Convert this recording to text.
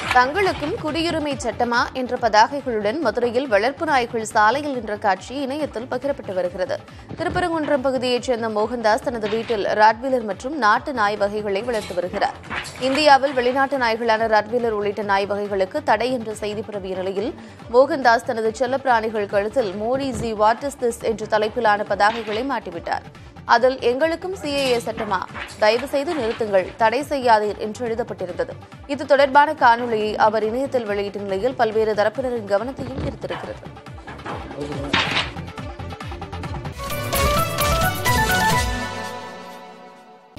தங்களுக்கும் குடியுரிமை சட்டமா என்ற பதாகைகளுடன் மதுரையில் வளர்ப்பு நாய்கள் சாலையில் நின்ற காட்சி இணையத்தில் பகிரப்பட்டு வருகிறது திருப்பரங்குன்றம் பகுதியைச் சேர்ந்த மோகன்தாஸ் தனது வீட்டில் ராட்வீலர் மற்றும் நாட்டு நாய் வகைகளை வளர்த்து வருகிறார் இந்தியாவில் வெளிநாட்டு நாய்களான ராட்வீலர் உள்ளிட்ட நாய் வகைகளுக்கு தடை என்ற செய்தி பரவிய நிலையில் மோகன்தாஸ் தனது செல்லப்பிராணிகள் கழுத்தில் Modi ji what is this என்ற தலைப்பிலான பதாகைகளை மாட்டிவிட்டார் அதில் எங்களுக்கும் சிஏஏ சட்டமா தயவு செய்து நிறுத்துங்கள் தடை செய்யாதீர் என்று எழுதப்பட்டிருந்தது இது தொடர்பான காணொலியை அவர் இணையத்தில் வெளியிட்ட நிலையில் பல்வேறு தரப்பினரின் கவனத்தையும் ஈர்த்திருக்கிறது